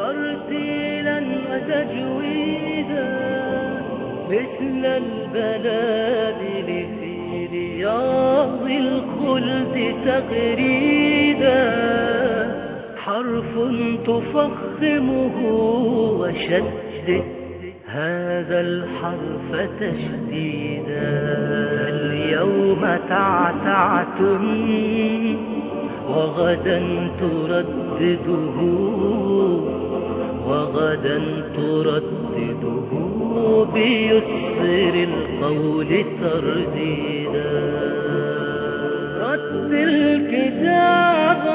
ترتيلا وتجويدا مثل البلادل في رياض الخلد تغريدا حرف تفخمه وشدد هذا الحرف تشديدا اليوم تعتعتم وغدا تردده وغدا تردده بيسر القول ترديدا رتل كتاب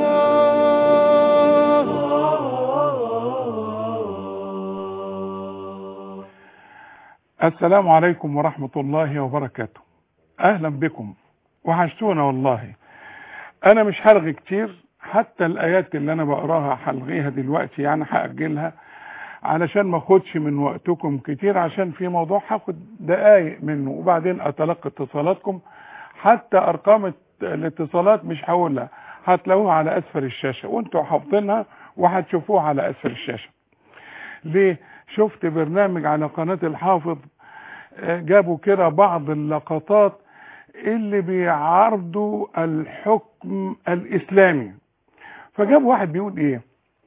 الله السلام عليكم ورحمة الله وبركاته أهلا بكم وحشتونا والله أنا مش هلغي كتير حتى الآيات اللي أنا بقراها هلغيها دلوقتي يعني هأجلها علشان ما اخدش من وقتكم كتير عشان في موضوع هاخد دقايق منه وبعدين أتلقى اتصالاتكم حتى أرقام الاتصالات مش هقولها هتلاقوها على أسفل الشاشة وانتوا حافظينها وهتشوفوها على أسفل الشاشة ليه شفت برنامج على قناة الحافظ آه، جابوا كده بعض اللقطات اللي بيعارضوا الحكم الإسلامي فجاب واحد بيقول ايه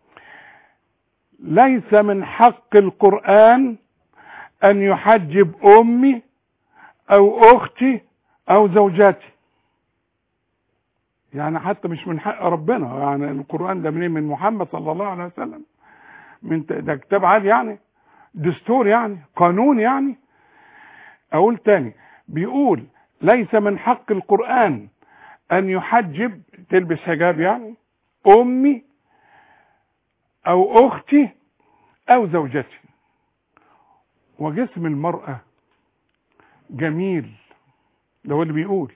ليس من حق القرآن أن يحجب أمي أو أختي أو زوجاتي يعني حتى مش من حق ربنا يعني القرآن ده منين من محمد صلى الله عليه وسلم من ده كتاب عادي يعني دستور يعني قانون يعني اقول تاني بيقول ليس من حق القرآن ان يحجب تلبس حجاب يعني امي او اختي او زوجتي وجسم المرأة جميل ده هو اللي بيقول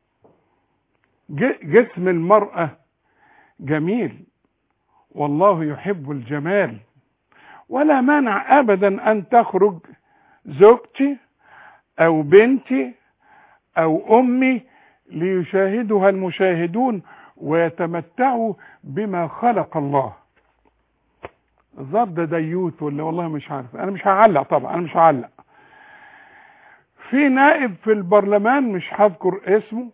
ج- جسم المرأة جميل والله يحب الجمال ولا مانع ابدا ان تخرج زوجتي او بنتي او امي ليشاهدها المشاهدون ويتمتعوا بما خلق الله الظاهر ده ديوت ولا والله مش عارف انا مش هعلق طبعا انا مش هعلق في نائب في البرلمان مش هذكر اسمه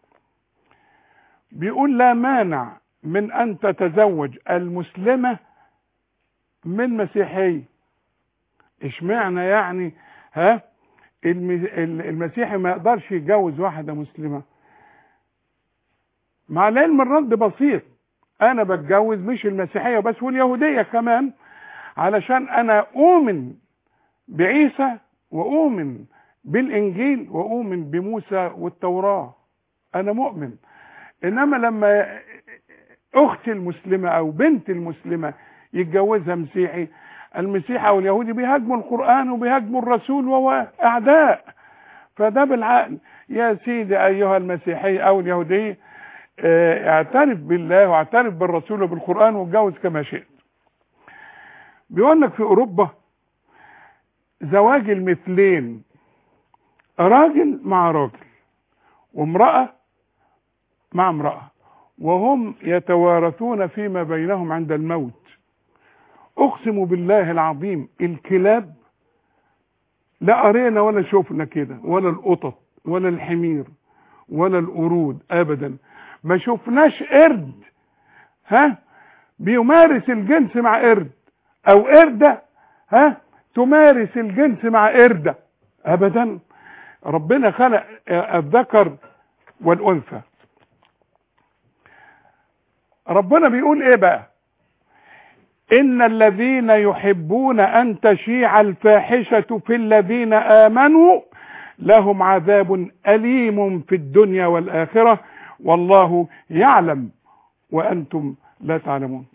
بيقول لا مانع من ان تتزوج المسلمه من مسيحية اشمعنى يعني ها الم- ال- المسيحي ما يقدرش يتجوز واحدة مسلمة مع العلم الرد بسيط انا بتجوز مش المسيحية بس واليهودية كمان علشان انا اؤمن بعيسى واؤمن بالانجيل واؤمن بموسى والتوراة انا مؤمن انما لما اختي المسلمة او بنتي المسلمة يتجوزها مسيحي المسيحي او اليهودي بيهاجموا القرآن وبيهاجموا الرسول وهو اعداء فده بالعقل يا سيدي ايها المسيحي او اليهودي اه، اعترف بالله واعترف بالرسول وبالقرآن واتجوز كما شئت بيقول لك في اوروبا زواج المثلين راجل مع راجل وامرأة مع امرأة وهم يتوارثون فيما بينهم عند الموت اقسم بالله العظيم الكلاب لا قرينا ولا شفنا كده ولا القطط ولا الحمير ولا القرود ابدا ما شفناش قرد ها بيمارس الجنس مع قرد او قردة ها تمارس الجنس مع قردة ابدا ربنا خلق الذكر والانثى ربنا بيقول ايه بقى ان الذين يحبون ان تشيع الفاحشة في الذين امنوا لهم عذاب اليم في الدنيا والاخرة والله يعلم وانتم لا تعلمون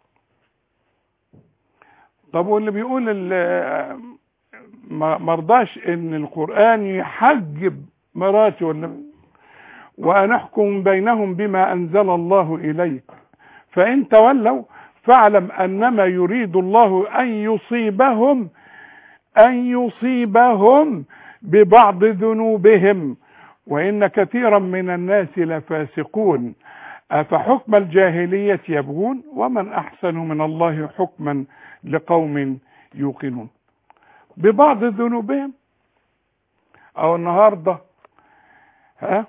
طب واللي بيقول ال- ما مرضاش ان القرآن يحجب مراتي ولا وان احكم بينهم بما انزل الله اليك فان تولوا فاعلم انما يريد الله ان يصيبهم ان يصيبهم ببعض ذنوبهم وان كثيرا من الناس لفاسقون أفحكم الجاهلية يبغون ومن أحسن من الله حكما لقوم يوقنون ببعض ذنوبهم أو النهاردة ها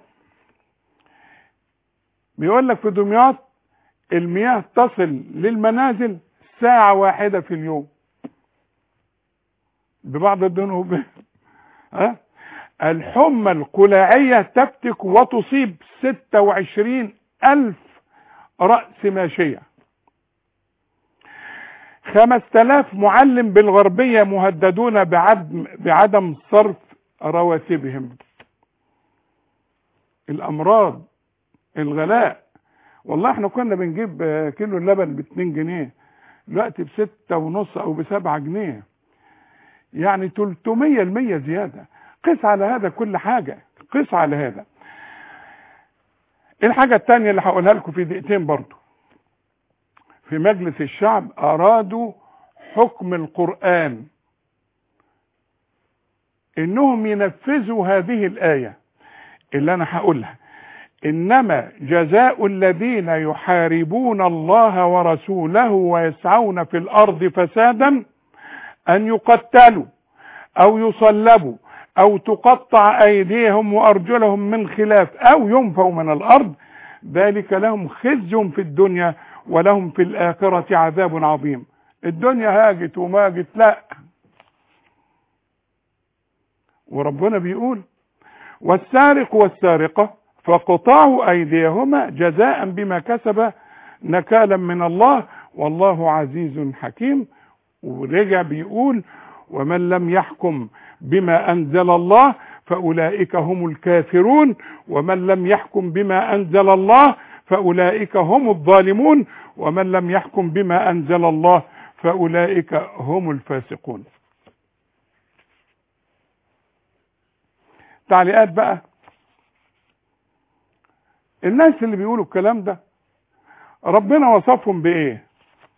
بيقول لك في دمياط المياه تصل للمنازل ساعة واحدة في اليوم ببعض الذنوب ها الحمى القلاعية تفتك وتصيب ستة وعشرين ألف رأس ماشية خمس تلاف معلم بالغربية مهددون بعدم, بعدم صرف رواتبهم الأمراض الغلاء والله احنا كنا بنجيب كيلو اللبن باتنين جنيه دلوقتي بستة ونص او بسبعة جنيه يعني 300 المية زيادة قس على هذا كل حاجة قس على هذا الحاجة التانية اللي هقولها لكم في دقيقتين برضو في مجلس الشعب أرادوا حكم القرآن إنهم ينفذوا هذه الآية اللي أنا هقولها إنما جزاء الذين يحاربون الله ورسوله ويسعون في الأرض فسادا أن يقتلوا أو يصلبوا أو تقطع أيديهم وأرجلهم من خلاف أو ينفوا من الأرض ذلك لهم خزي في الدنيا ولهم في الآخرة عذاب عظيم الدنيا هاجت وماجت لا وربنا بيقول والسارق والسارقة فقطعوا أيديهما جزاء بما كسب نكالا من الله والله عزيز حكيم ورجع بيقول ومن لم يحكم بما أنزل الله فأولئك هم الكافرون ومن لم يحكم بما أنزل الله فأولئك هم الظالمون ومن لم يحكم بما أنزل الله فأولئك هم الفاسقون تعليقات بقى الناس اللي بيقولوا الكلام ده ربنا وصفهم بايه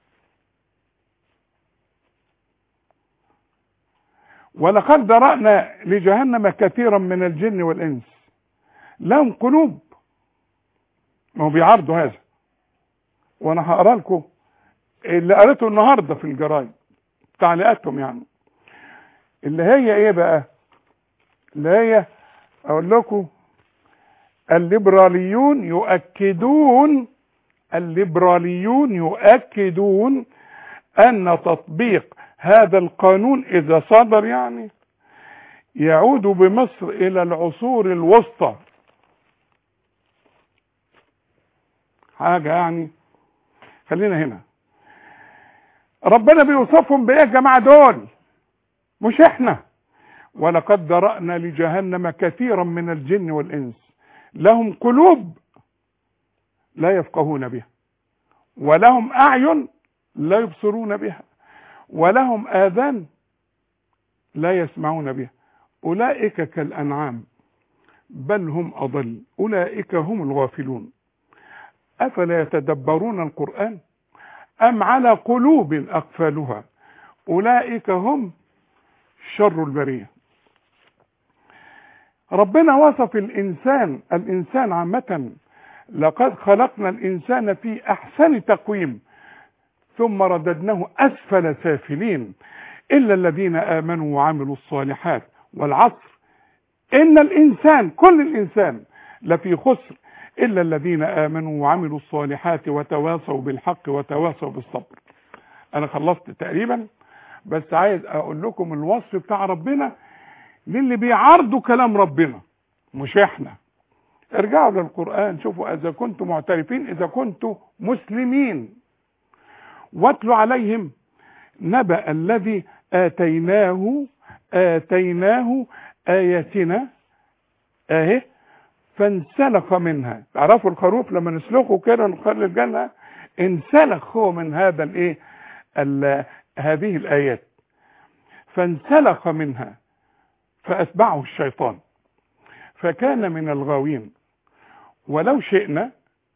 ولقد ذرأنا لجهنم كثيرا من الجن والإنس لهم قلوب ما هو بيعرضوا هذا وانا هقرا لكم اللي قريته النهارده في الجرايد تعليقاتهم يعني اللي هي ايه بقى اللي هي اقول لكم الليبراليون يؤكدون الليبراليون يؤكدون ان تطبيق هذا القانون اذا صدر يعني يعود بمصر الى العصور الوسطى حاجة يعني خلينا هنا ربنا بيوصفهم بايه يا جماعة دول مش احنا ولقد ذرأنا لجهنم كثيرا من الجن والإنس لهم قلوب لا يفقهون بها ولهم أعين لا يبصرون بها ولهم آذان لا يسمعون بها أولئك كالأنعام بل هم أضل أولئك هم الغافلون أفلا يتدبرون القرآن أم على قلوب أقفالها أولئك هم شر البرية ربنا وصف الإنسان الإنسان عامة لقد خلقنا الإنسان في أحسن تقويم ثم رددناه أسفل سافلين إلا الذين آمنوا وعملوا الصالحات والعصر إن الإنسان كل الإنسان لفي خسر إلا الذين آمنوا وعملوا الصالحات وتواصوا بالحق وتواصوا بالصبر أنا خلصت تقريبا بس عايز أقول لكم الوصف بتاع ربنا للي بيعارضوا كلام ربنا مش احنا ارجعوا للقرآن شوفوا إذا كنتم معترفين إذا كنتم مسلمين واتلوا عليهم نبأ الذي آتيناه آتيناه آياتنا أهي فانسلخ منها تعرفوا الخروف لما نسلخه كده نخلي الجنة انسلخ هو من هذا الايه هذه الآيات فانسلخ منها فأتبعه الشيطان فكان من الغاوين ولو شئنا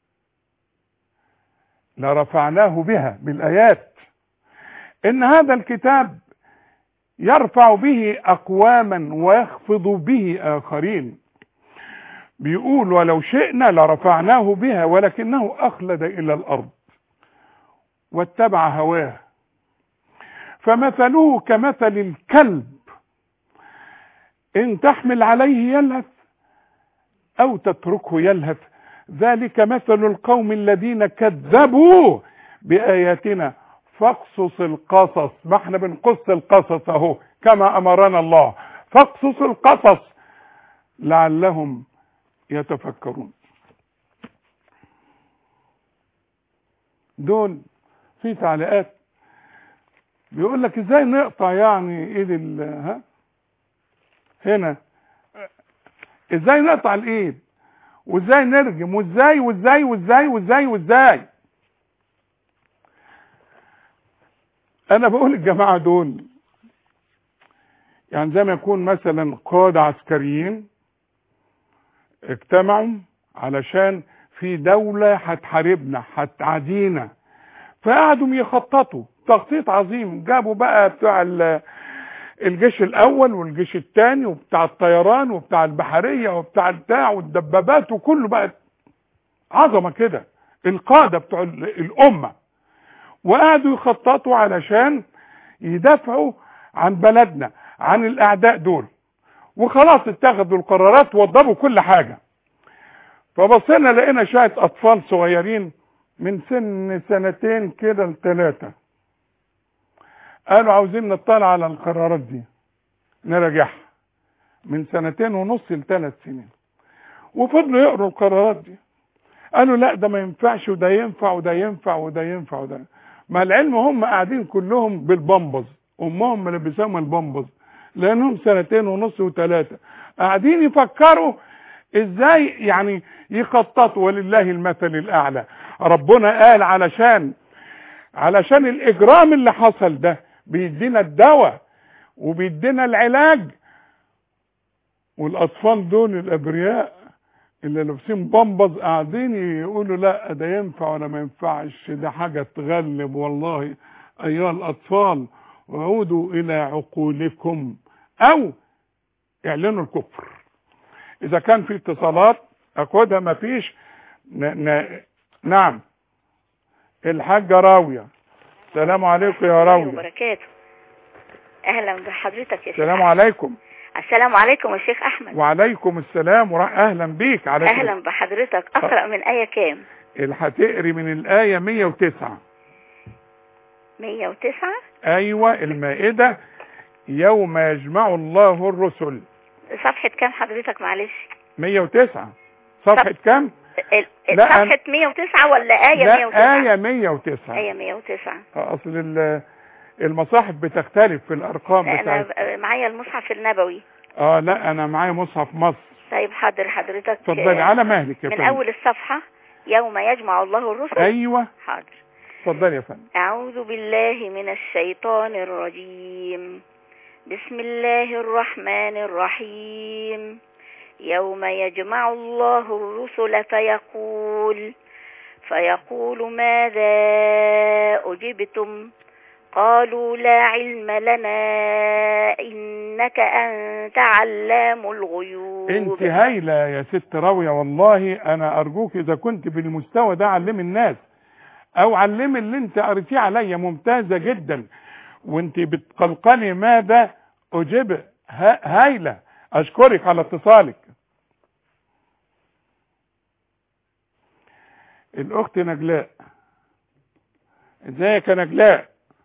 لرفعناه بها بالآيات إن هذا الكتاب يرفع به أقواما ويخفض به آخرين بيقول ولو شئنا لرفعناه بها ولكنه اخلد الى الارض واتبع هواه فمثله كمثل الكلب ان تحمل عليه يلهث او تتركه يلهث ذلك مثل القوم الذين كذبوا باياتنا فاقصص القصص ما احنا بنقص القصص اهو كما امرنا الله فاقصص القصص لعلهم يتفكرون دول في تعليقات بيقول لك ازاي نقطع يعني ايد ال ها هنا ازاي نقطع الايد وازاي نرجم وازاي وازاي وازاي وازاي وازاي انا بقول الجماعه دول يعني زي ما يكون مثلا قادة عسكريين اجتمعوا علشان في دولة هتحاربنا هتعادينا فقعدوا يخططوا تخطيط عظيم جابوا بقى بتوع ال- الجيش الاول والجيش الثاني وبتاع الطيران وبتاع البحرية وبتاع بتاع والدبابات وكله بقى عظمة كده القادة بتوع ال- الامة وقعدوا يخططوا علشان يدافعوا عن بلدنا عن الاعداء دول وخلاص اتخذوا القرارات ووضبوا كل حاجة فبصينا لقينا شوية اطفال صغيرين من سن سنتين كده لثلاثة قالوا عاوزين نطلع على القرارات دي نراجعها من سنتين ونص لثلاث سنين وفضلوا يقروا القرارات دي قالوا لا ده ما ينفعش وده ينفع وده ينفع وده ينفع وده مع العلم هم قاعدين كلهم بالبمبز امهم ملبساهم البمبز لانهم سنتين ونص وثلاثه قاعدين يفكروا ازاي يعني يخططوا ولله المثل الاعلى ربنا قال علشان علشان الاجرام اللي حصل ده بيدينا الدواء وبيدينا العلاج والاطفال دول الابرياء اللي لابسين بمبز قاعدين يقولوا لا ده ينفع ولا ما ينفعش ده حاجه تغلب والله ايها الاطفال وعودوا الى عقولكم او اعلنوا الكفر اذا كان في اتصالات اخدها ما فيش ن... ن... نعم الحاجه راويه السلام عليكم يا راويه وبركاته اهلا بحضرتك يا شيخ السلام أحمد. عليكم السلام عليكم يا شيخ احمد وعليكم السلام ورا اهلا بيك على اهلا بحضرتك اقرا من ايه كام اللي هتقري من الايه 109 109 ايوه المائده يوم يجمع الله الرسل صفحه كام حضرتك معلش 109 صفحه كام ال- ال- لا، صفحه 109 ولا ايه 109 لا ايه 109 ايه 109 آه، اصل ال- المصاحف بتختلف في الارقام انا بتاعت ب- معايا المصحف النبوي اه لا انا معايا مصحف مصر طيب حاضر حضرتك اتفضلي آه، على مهلك يا من فندم اول الصفحه يوم يجمع الله الرسل ايوه حاضر اتفضلي يا فندم أعوذ بالله من الشيطان الرجيم بسم الله الرحمن الرحيم يوم يجمع الله الرسل فيقول فيقول ماذا أجبتم قالوا لا علم لنا إنك أنت علام الغيوب انت هايله يا ست راويه والله انا ارجوك اذا كنت بالمستوى ده علمي الناس او علمي اللي انت قريتيه عليا ممتازه جدا وانت بتقلقلي ماذا اجيب ها- هايله اشكرك على اتصالك الاخت نجلاء ازيك يا نجلاء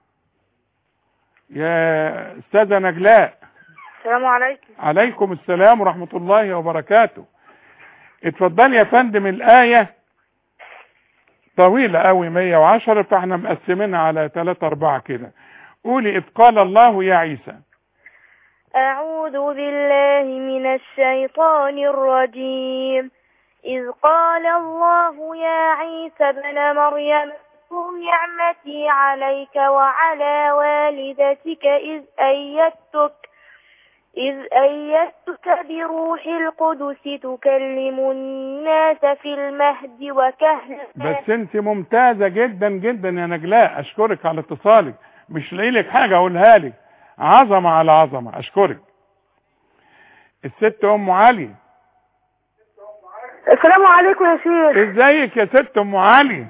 يا استاذه نجلاء السلام عليكم عليكم السلام ورحمة الله وبركاته اتفضلي يا فندم الآية طويلة قوي 110 فاحنا مقسمينها على 3 4 كده قولي إذ قال الله يا عيسى أعوذ بالله من الشيطان الرجيم إذ قال الله يا عيسى ابن مريم اذكر نعمتي عليك وعلى والدتك إذ أيدتك إذ أيدتك بروح القدس تكلم الناس في المهد وكهلا بس انت ممتازة جدا جدا يا نجلاء اشكرك على اتصالك مش لاقي لك حاجة اقولها لك عظمة على عظمة اشكرك الست ام علي السلام عليكم يا شيخ ازيك يا ست ام علي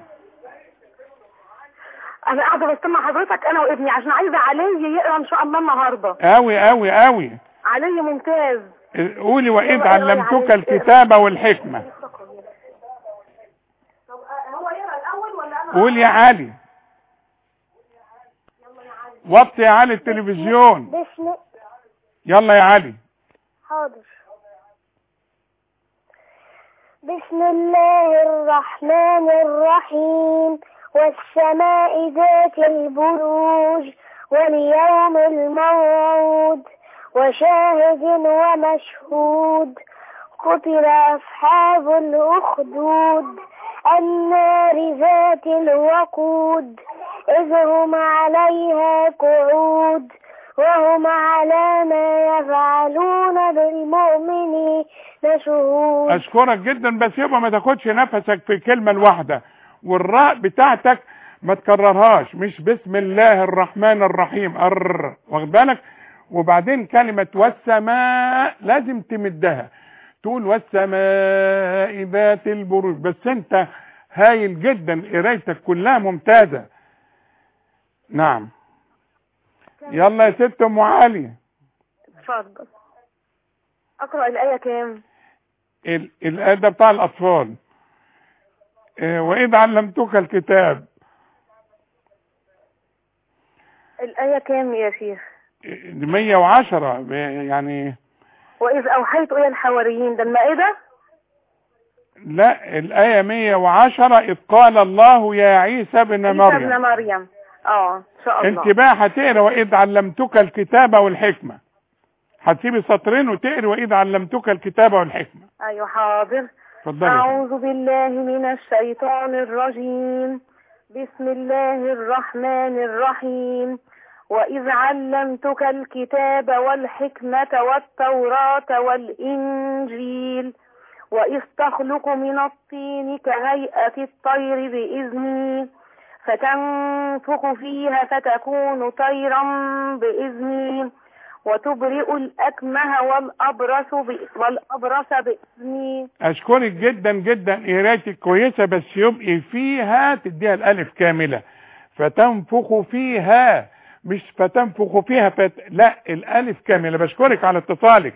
انا قاعده بستمع حضرتك انا وابني عشان عايزه علي يقرا ان شاء الله النهارده قوي قوي قوي علي ممتاز قولي واذ يلا، علمتك يلا، الكتاب والحكمه هو يقرا الاول ولا انا قول يا علي وطي يا علي التلفزيون بسم يلا يا علي حاضر بسم الله الرحمن الرحيم والسماء ذات البروج واليوم الموعود وشاهد ومشهود قتل أصحاب الأخدود النار ذات الوقود إذ هم عليها قعود وهم على ما يفعلون بالمؤمنين شهود اشكرك جدا بس يبقى ما تاخدش نفسك في الكلمه الواحده والراء بتاعتك ما تكررهاش مش بسم الله الرحمن الرحيم ار واخد بالك وبعدين كلمه والسماء لازم تمدها تقول والسماء ذات البروج بس انت هايل جدا قرايتك كلها ممتازه نعم يلا يا ست ام علي اتفضل اقرا الايه كام ال- الادب بتاع الاطفال آه، واذ علمتك الكتاب الايه كام يا شيخ آه، 110 ب- يعني واذ اوحيت الى الحواريين ده المائده لا الآية 110 إذ قال الله يا عيسى ابن عيسى ابن مريم مريم اه ان شاء الله انت بقى هتقرا وإذ علمتك الكتاب والحكمة هتسيبي سطرين وتقري وإذ علمتك الكتاب والحكمة ايوه حاضر اتفضلي أعوذ بالله من الشيطان الرجيم بسم الله الرحمن الرحيم وإذ علمتك الكتاب والحكمة والتوراة والإنجيل وإذ تخلق من الطين كهيئة الطير بإذني فتنفخ فيها فتكون طيرا بإذني وتبرئ الأكمه والأبرص ب- والأبرص بإذني أشكرك جدا جدا قرايتك كويسة بس يبقي فيها تديها الألف كاملة فتنفخ فيها مش فتنفخ فيها فت... لا الألف كاملة بشكرك على اتصالك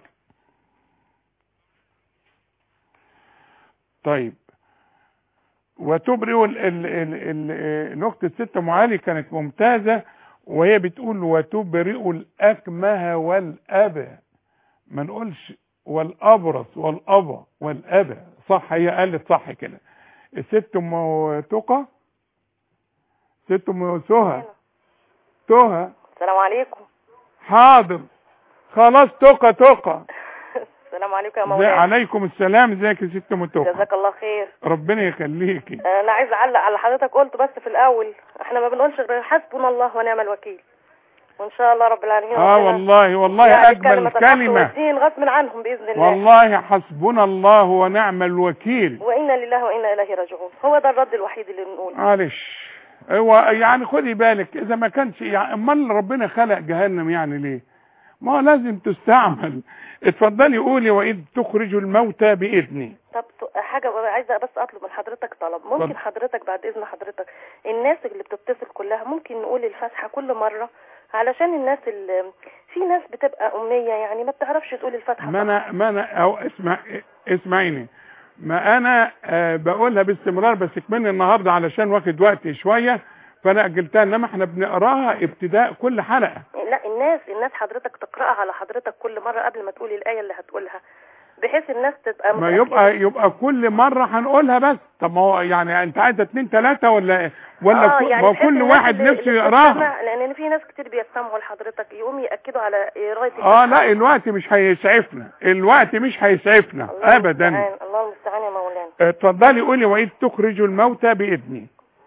طيب وتبرئ ال... ال... ال... ال... نقطة ستة معالي كانت ممتازة وهي بتقول وتبرئ الأكمه والأبى ما نقولش والأبرص والأبى والأبى صح هي قالت صح كده الست ام تقى ست ام سهى تهى السلام عليكم حاضر خلاص تقى تقى السلام عليكم يا زي مولانا عليكم السلام ازيك يا ست ام تقى جزاك الله خير ربنا يخليكي انا عايز اعلق على حضرتك قلت بس في الاول احنا ما بنقولش غير حسبنا الله ونعم الوكيل وان شاء الله رب العالمين اه ربنا والله والله يعني اجمل كلمة الحق كلمة والدين غصب عنهم باذن الله والله حسبنا الله ونعم الوكيل وانا لله وانا اليه راجعون هو ده الرد الوحيد اللي بنقوله معلش هو يعني خدي بالك اذا ما كانش يعني امال ربنا خلق جهنم يعني ليه ما هو لازم تستعمل اتفضلي قولي واذ تخرج الموتى باذني طب ت- حاجه بقى عايزه بس اطلب من حضرتك طلب ممكن اتفضل. حضرتك بعد اذن حضرتك الناس اللي بتتصل كلها ممكن نقول الفاتحه كل مره علشان الناس اللي في ناس بتبقى اميه يعني ما بتعرفش تقول الفاتحه ما صح. انا ما انا او اسمع اسمعيني ما انا آه بقولها باستمرار بس كمان النهارده علشان واخد وقت شويه فانا اجلتها انما احنا بنقراها ابتداء كل حلقه لا الناس الناس حضرتك تقراها على حضرتك كل مره قبل ما تقول الايه اللي هتقولها بحيث الناس تبقى ما متأكدة. يبقى يبقى كل مره هنقولها بس طب ما هو يعني انت عايزه اتنين تلاته ولا ولا آه كل- يعني ما هو بحيث كل الناس واحد اللي- نفسه اللي يقراها بتستمع، لان في ناس كتير بيستمعوا لحضرتك يقوم ياكدوا على قرايه اه الفاتحة. لا الوقت مش هيسعفنا الوقت مش هيسعفنا الله ابدا المستعان، الله المستعان يا مولانا اتفضلي قولي واذ تخرج الموتى باذني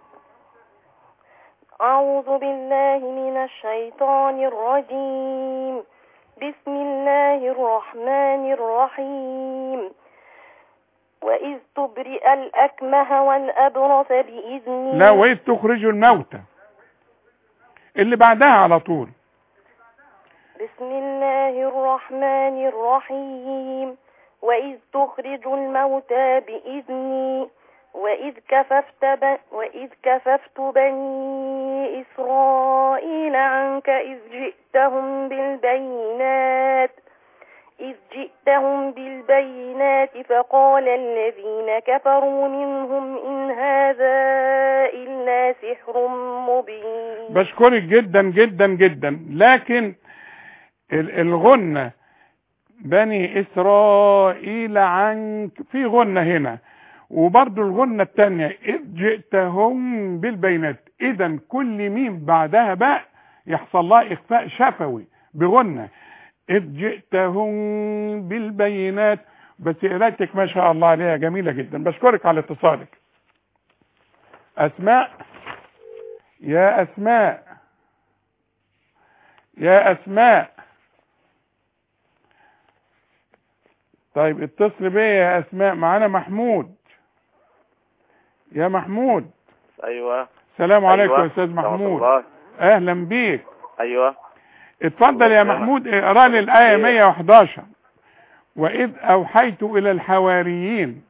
أعوذ بالله من الشيطان الرجيم بسم الله الرحمن الرحيم وإذ تبرئ الأكمه والأبرص بإذني لا واذ تخرج الموتى اللي بعدها على طول بسم الله الرحمن الرحيم وإذ تخرج الموتى بإذني وإذ كففت ب... وإذ كففت بني إسرائيل عنك إذ جئتهم بالبينات إذ جئتهم بالبينات فقال الذين كفروا منهم إن هذا إلا سحر مبين بشكرك جدا جدا جدا لكن ال- الغنة بني إسرائيل عنك في غنة هنا وبرضو الغنة التانية إذ جئتهم بالبينات إذا كل ميم بعدها باء يحصل لها إخفاء شفوي بغنة إذ جئتهم بالبينات بس قرايتك ما شاء الله عليها جميلة جدا بشكرك على اتصالك أسماء يا أسماء يا أسماء طيب اتصل بيا يا أسماء معانا محمود يا محمود ايوه السلام عليكم أيوة. يا أستاذ ورحمة محمود الله. أهلا بيك ايوه اتفضل يا الله محمود اقرا لي الآية إيه. 111 وإذ أوحيت إلى الحواريين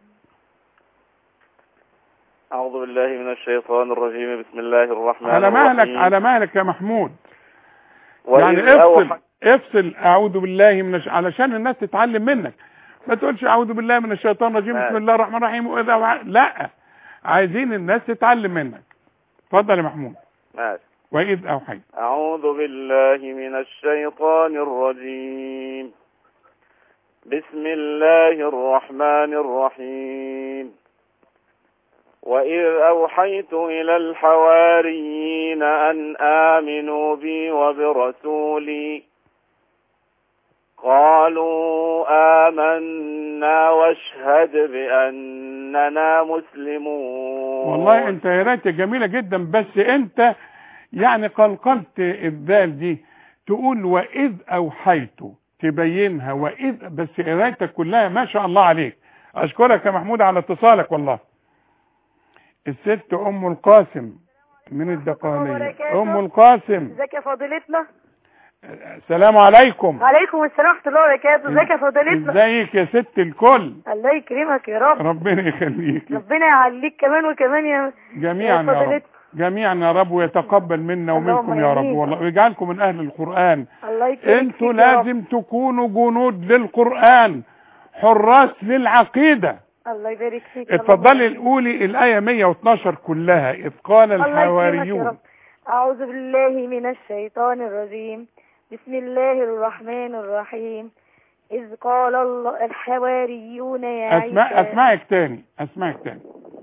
اعوذ بالله من الشيطان الرجيم بسم الله الرحمن على الرحيم مهلك على مهلك يا محمود وإذ يعني افصل أوحى- افصل اعوذ بالله من الش... علشان الناس تتعلم منك ما تقولش اعوذ بالله من الشيطان الرجيم بسم ماشي. الله الرحمن الرحيم واذا وع... لا عايزين الناس تتعلم منك اتفضل يا محمود ماشي واذ اوحيت أعوذ بالله من الشيطان الرجيم بسم الله الرحمن الرحيم وإذ أوحيت إلى الحواريين أن آمنوا بي وبرسولي قالوا آمنا واشهد بأننا مسلمون والله انت قرايتك جميله جدا بس انت يعني قلقلت الذال دي تقول واذ اوحيت تبينها واذ بس قرايتك كلها ما شاء الله عليك اشكرك يا محمود على اتصالك والله الست ام القاسم من الدقهلية ام القاسم ازيك يا فضيلتنا السلام عليكم عليكم السلام ورحمه الله وبركاته ازيك يا فضيلتنا ازيك يا ست الكل الله يكرمك يا رب ربنا يخليك ربنا يعليك كمان وكمان يا جميعا يا يا رب فضيلتنا. جميعا يا رب ويتقبل منا اللهم ومنكم يا رب آمين. والله ويجعلكم من اهل القرآن الله يكرمك انتوا فيك يا رب. لازم تكونوا جنود للقرآن حراس للعقيدة الله يبارك فيك اتفضلي قولي الآية 112 كلها إذ قال الله يكرمك يا الحواريون رب أعوذ بالله من الشيطان الرجيم بسم الله الرحمن الرحيم إذ قال الله الحواريون يا أسمع عيسى أسمعك تاني أسمعك تاني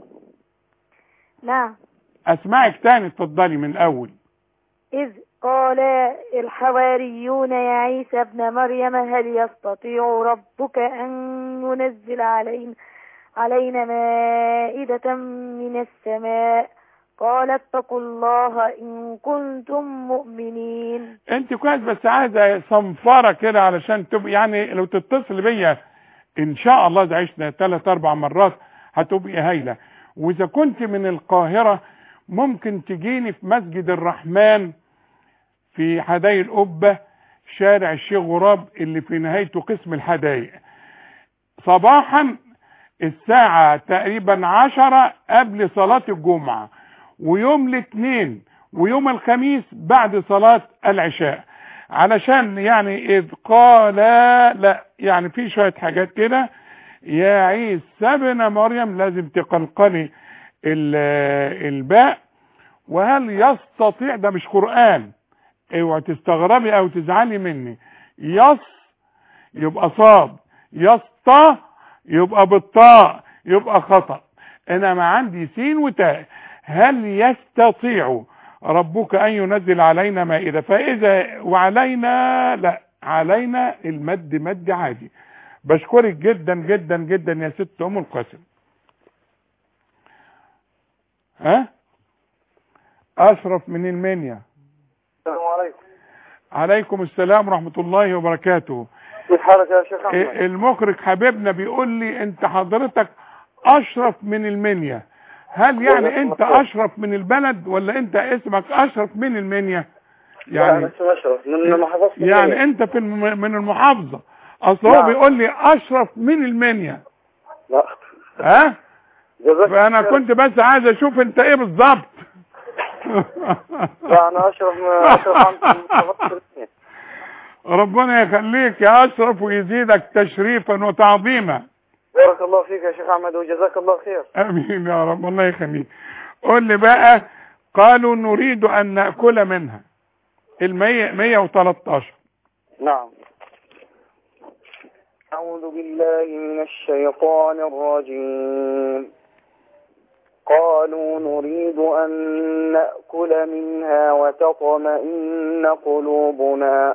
نعم أسمعك تاني اتفضلي من الأول إذ قال الحواريون يا عيسى ابن مريم هل يستطيع ربك أن ينزل علينا علينا مائدة من السماء قال اتقوا الله إن كنتم مؤمنين انت كويس بس عايزة صنفرة كده علشان تبقى يعني لو تتصل بيا ان شاء الله اذا عشنا ثلاث اربع مرات هتبقي هايلة واذا كنت من القاهرة ممكن تجيني في مسجد الرحمن في حدائق القبة شارع الشيخ غراب اللي في نهايته قسم الحدائق صباحا الساعة تقريبا عشرة قبل صلاة الجمعة ويوم الاثنين ويوم الخميس بعد صلاة العشاء علشان يعني إذ قال لا يعني في شوية حاجات كده يا عيسى ابن مريم لازم تقلقلي ال- الباء وهل يستطيع ده مش قرآن اوعى تستغربي او تزعلي مني يص يبقى صاد يسطى يبقى بالطاء يبقى خطأ انا ما عندي سين وتاء هل يستطيع ربك ان ينزل علينا مائدة فاذا وعلينا لا علينا المد مد عادي بشكرك جدا جدا جدا يا ست ام القاسم ها اشرف من المنيا السلام عليكم عليكم السلام ورحمة الله وبركاته كيف حالك يا شيخ إيه، احمد المخرج حبيبنا بيقول لي انت حضرتك اشرف من المنيا هل يعني انت اشرف من البلد ولا انت اسمك اشرف من المنيا يعني يعني اسمه اشرف من محافظة يعني المنيا. انت في الم- من المحافظة اصل هو نعم. بيقول لي اشرف من المنيا لا ها جزاك فانا خير. كنت بس عايز اشوف انت ايه بالظبط لا انا اشرف اشرف عن ربنا يخليك يا اشرف ويزيدك تشريفا وتعظيما بارك الله فيك يا شيخ احمد وجزاك الله خير امين يا رب الله يخليك قول لي بقى قالوا نريد ان ناكل منها المية 113 نعم أعوذ بالله من الشيطان الرجيم قالوا نريد أن نأكل منها وتطمئن قلوبنا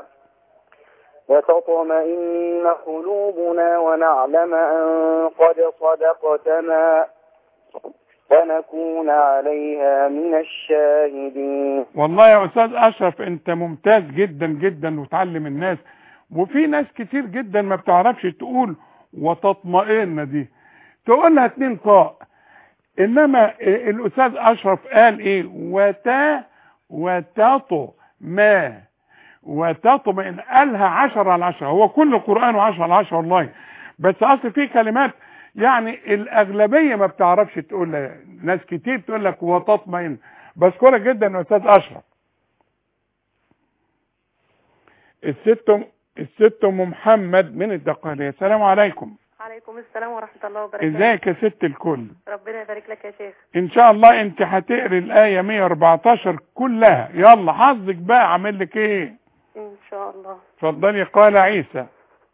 وتطمئن قلوبنا ونعلم أن قد صدقتنا ونكون عليها من الشاهدين والله يا استاذ اشرف انت ممتاز جدا جدا وتعلم الناس وفي ناس كتير جدا ما بتعرفش تقول وتطمئن دي تقولها اتنين طاء انما الاستاذ اشرف قال ايه وتا وتطو ما وتطمئن قالها عشرة على عشرة هو كل القرآن عشرة على عشرة والله بس اصل في كلمات يعني الاغلبية ما بتعرفش تقولها ناس كتير تقول لك وتطمئن بشكرك جدا يا استاذ اشرف الست الست ام محمد من الدقهلية السلام عليكم عليكم السلام ورحمة الله وبركاته ازيك يا ست الكل ربنا يبارك لك يا شيخ ان شاء الله انت هتقري الايه 114 كلها يلا حظك بقى عامل لك ايه إن شاء الله اتفضلي قال عيسى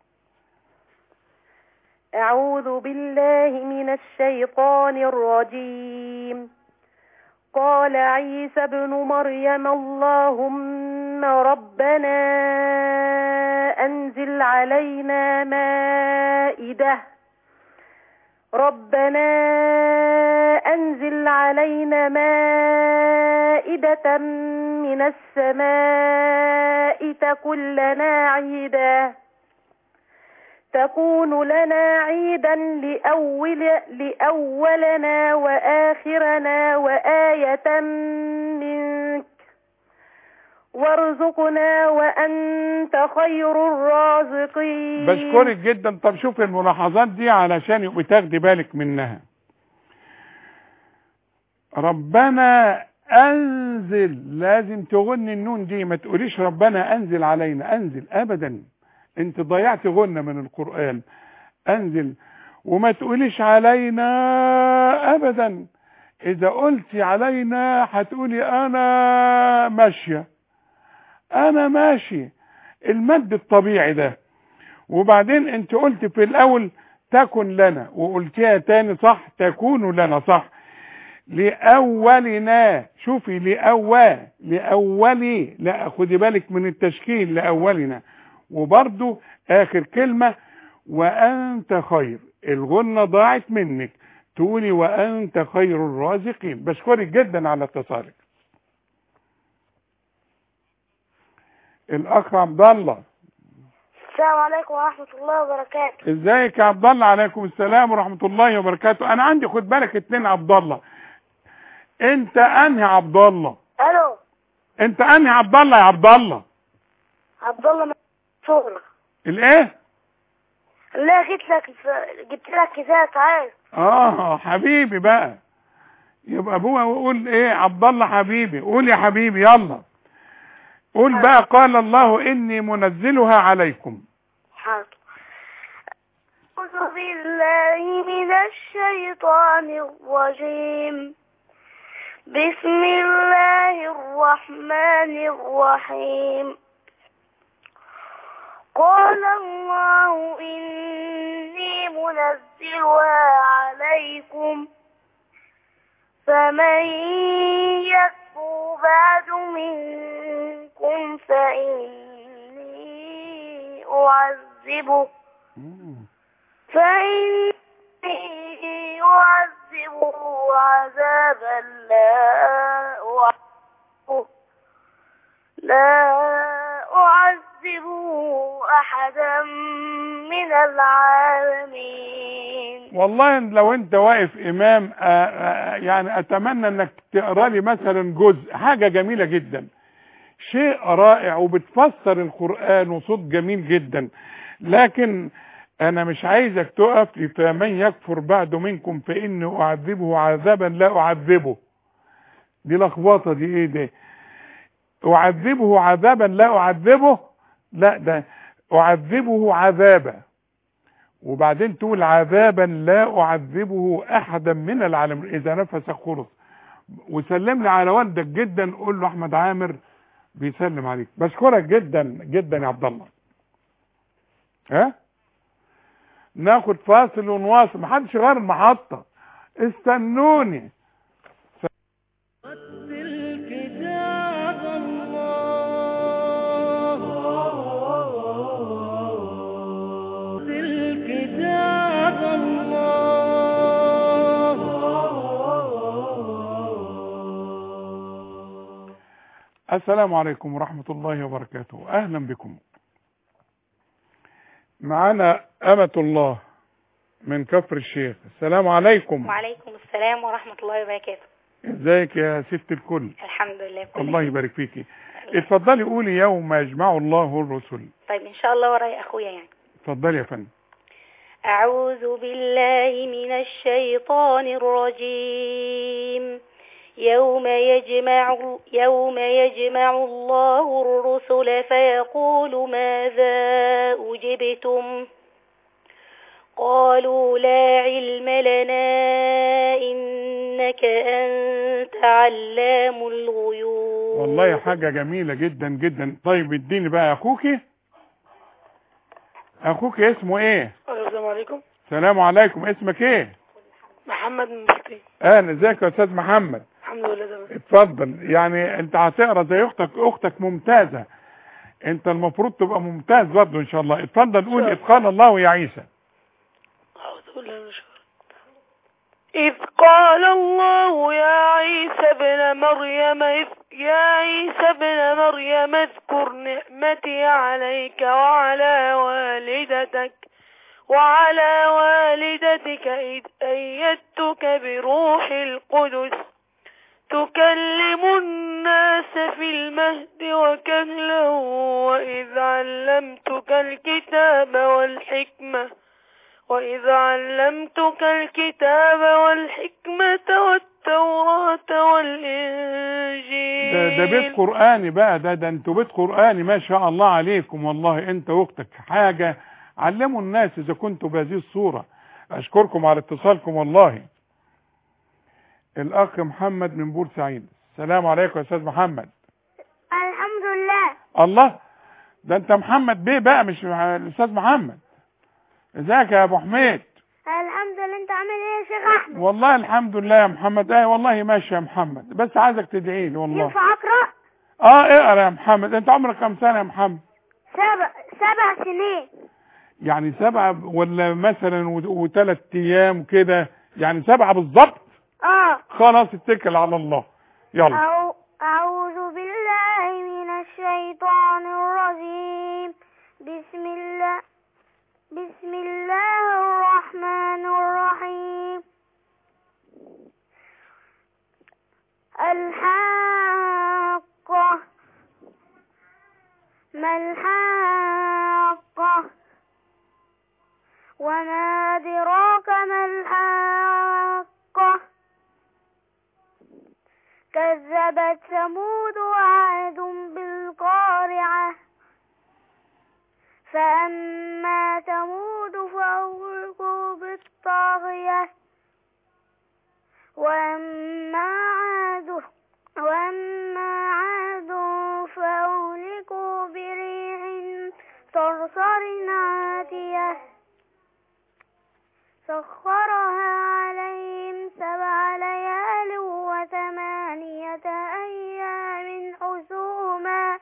أعوذ بالله من الشيطان الرجيم قال عيسى ابن مريم اللهم ربنا أنزل علينا مائدة ربنا أنزل علينا مائدة من السماء تكن لنا عيدا تكون لنا عيدا لأول لأولنا وآخرنا وآية منك وارزقنا وأنت خير الرازقين بشكرك جدا طب شوف الملاحظات دي علشان يبقى تاخدي بالك منها ربنا انزل لازم تغني النون دي ما تقوليش ربنا انزل علينا انزل ابدا انت ضيعت غنة من القرآن انزل وما تقوليش علينا ابدا اذا قلتي علينا هتقولي انا ماشية انا ماشي المد الطبيعي ده وبعدين انت قلت في الاول تكن لنا وقلتيها تاني صح تكون لنا صح لأولنا شوفي لأول لأولي لا خدي بالك من التشكيل لأولنا وبرضو آخر كلمة وأنت خير الغنة ضاعت منك تقولي وأنت خير الرازقين بشكرك جدا على اتصالك الأخ عبد الله السلام عليكم ورحمة الله وبركاته ازيك يا عبد الله عليكم السلام ورحمة الله وبركاته انا عندي خد بالك اتنين عبد الله انت انهي عبد الله ألو انت انهي عبد الله يا عبد الله عبد الله منصور الايه لا جبت لك جبت لك كتاب تعال اه حبيبي بقى يبقى ابوها وقول ايه عبد الله حبيبي قول يا حبيبي يلا قول بقى قال الله اني منزلها عليكم حاضر أعوذ بالله من الشيطان الرجيم بسم الله الرحمن الرحيم قال الله إني منزلها عليكم فمن يكفر بعد منكم فإني أعذبه فإني أعذبه عذابا لا أعذبه لا أعذبه أحدا من العالمين والله لو انت واقف امام آآ آآ يعني اتمنى انك تقرا لي مثلا جزء حاجه جميله جدا شيء رائع وبتفسر القران وصوت جميل جدا لكن انا مش عايزك تقف فمن يكفر بعد منكم فاني اعذبه عذابا لا اعذبه دي لخبطه دي ايه ده اعذبه عذابا لا اعذبه لا ده اعذبه عذابا وبعدين تقول عذابا لا اعذبه احدا من العالمين اذا نفسك خلص وسلم لي على والدك جدا قول له احمد عامر بيسلم عليك بشكرك جدا جدا يا عبد الله ها ناخد فاصل ونواصل محدش غير المحطه استنوني رتل كتاب الله رتل كتاب الله السلام عليكم ورحمة الله وبركاته أهلا بكم معنا أمة الله من كفر الشيخ السلام عليكم وعليكم السلام ورحمة الله وبركاته ازيك يا ست الكل الحمد لله بكل الله خير. يبارك فيكي اتفضلي قولي يوم يجمع الله الرسل طيب إن شاء الله ورايا أخويا يعني اتفضلي يا فندم أعوذ بالله من الشيطان الرجيم يوم يجمع يوم يجمع الله الرسل فيقول ماذا أجبتم قالوا لا علم لنا إنك أنت علام الغيوب والله حاجة جميلة جدا جدا طيب اديني بقى اخوكي اخوكي اسمه ايه السلام عليكم السلام عليكم اسمك ايه محمد من بسطين اهلا ازيك يا استاذ محمد الحمد لله تمام اتفضل يعني انت هتقرا زي اختك اختك ممتازه انت المفروض تبقى ممتاز برضه ان شاء الله اتفضل قول اذ قال الله يا عيسى أعوذ بالله من الشيطان إذ قال الله يا عيسى ابن مريم إذ يا عيسى ابن مريم اذكر نعمتي عليك وعلى والدتك وعلى والدتك إذ أيدتك بروح القدس تكلم الناس في المهد وكهلا وإذ علمتك الكتاب والحكمة وإذ علمتك الكتاب والحكمة والتوراة والإنجيل ده, ده بيت قراني بقى ده ده انتوا بيت قراني ما شاء الله عليكم والله انت واختك حاجه علموا الناس اذا كنتوا بهذه الصوره اشكركم على اتصالكم والله الاخ محمد من بورسعيد السلام عليكم يا استاذ محمد الحمد لله الله ده انت محمد بيه بقى مش الاستاذ محمد ازيك يا ابو حميد الحمد لله انت عامل ايه يا شيخ احمد والله الحمد لله يا محمد ايه والله ماشي يا محمد بس عايزك تدعي لي والله ينفع اقرا اه اقرا يا محمد انت عمرك كام سنه يا محمد سبع سبع سنين يعني سبعة ولا مثلا وثلاث ايام كده يعني سبعة بالظبط اه خلاص اتكل على الله يلا أعو- أعوذ بالله من الشيطان الرجيم بسم الله بسم الله الرحمن الرحيم الحاقة ما الحاقة وما أدراك ما الحاقة كذبت ثمود وعاد بالقارعة فأما ثمود فأغرقوا بالطاغية وأما عاد وأما عاد فأهلكوا بريح صرصر عاتية سخرها عليهم سبع ليال وثمانية أيام حسوما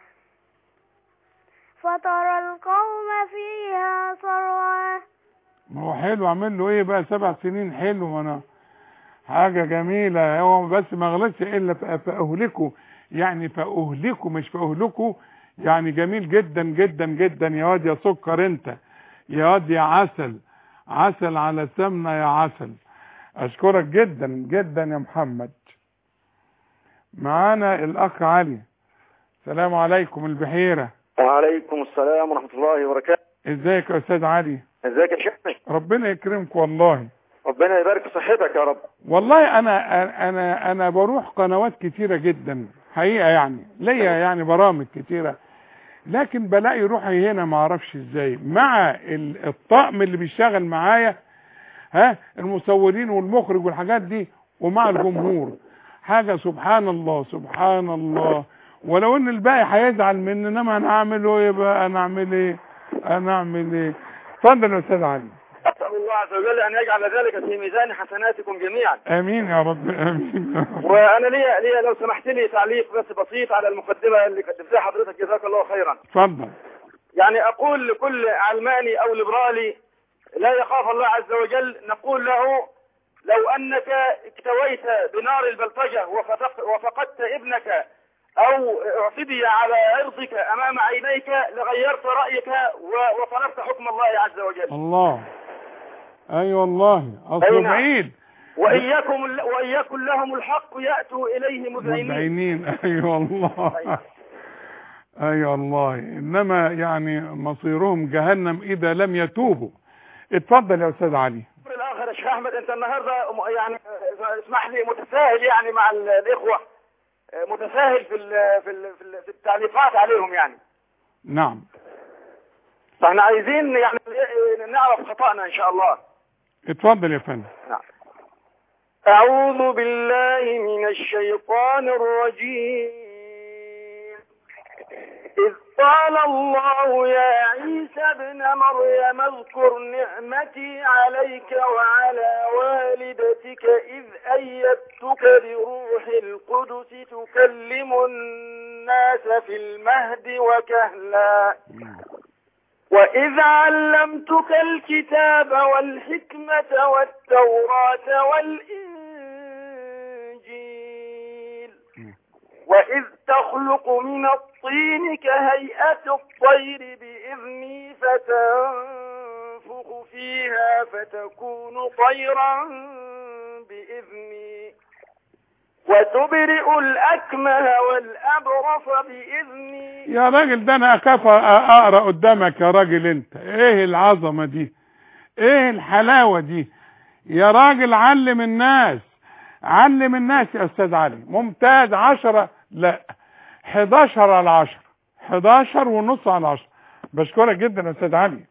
فترى القوم فيها صرعا ما هو حلو اعمل له ايه بقى سبع سنين حلو ما انا حاجة جميلة هو بس ما غلطش الا ف- فاهلكوا يعني فاهلكوا مش فاهلكوا يعني جميل جدا جدا جدا يا واد يا سكر انت يا واد يا عسل عسل على سمنة يا عسل اشكرك جدا جدا يا محمد معانا الاخ علي السلام عليكم البحيرة وعليكم السلام ورحمة الله وبركاته ازيك يا استاذ علي ازيك يا شيخ ربنا يكرمك والله ربنا يبارك في صحتك يا رب والله انا انا انا بروح قنوات كتيره جدا حقيقه يعني ليا يعني برامج كتيره لكن بلاقي روحي هنا ما اعرفش ازاي مع ال- الطقم اللي بيشتغل معايا ها المصورين والمخرج والحاجات دي ومع الجمهور حاجه سبحان الله سبحان الله ولو ان الباقي هيزعل مني انما انا اعمل ايه بقى انا اعمل ايه انا اعمل ايه اتفضل يا استاذ علي اسال الله عز وجل ان يجعل ذلك في ميزان حسناتكم جميعا امين يا رب امين يا رب. وانا ليا ليا لو سمحت لي تعليق بس بسيط على المقدمه اللي قدمتها حضرتك جزاك الله خيرا اتفضل يعني اقول لكل علماني او ليبرالي لا يخاف الله عز وجل نقول له لو انك اكتويت بنار البلطجه وفتق- وفقدت ابنك او اعتدي على عرضك امام عينيك لغيرت رايك و- وطلبت حكم الله عز وجل الله اي والله أي اصله نعم. بعيد وان يكن وان يكن لهم الحق ياتوا اليه مذعنين مدعينين اي والله اي والله انما يعني مصيرهم جهنم اذا لم يتوبوا اتفضل يا استاذ علي الامر الاخر يا شيخ احمد انت النهارده م- يعني آه، اسمح لي متساهل يعني مع ال- الاخوه آه، متساهل في ال- في ال- في ال- في التعليقات عليهم يعني نعم فاحنا عايزين يعني آه، نعرف خطأنا ان شاء الله اتفضل يا فندم نعم أعوذ بالله من الشيطان الرجيم إذ قال الله يا عيسى ابن مريم اذكر نعمتي عليك وعلى والدتك إذ أيدتك بروح القدس تكلم الناس في المهد وكهلا وإذ علمتك الكتاب والحكمة والتوراة والإنجيل وإذ تخلق من الطين كهيئة الطير بإذني فتنفخ فيها فتكون طيرا بإذني وتبرئ الأكمه والأبرص بإذني يا راجل ده انا اخاف أ- اقرا قدامك يا راجل انت ايه العظمه دي ايه الحلاوه دي يا راجل علم الناس علم الناس يا استاذ علي ممتاز عشرة لا 11 على 10 11 ونص على 10 بشكرك جدا يا استاذ علي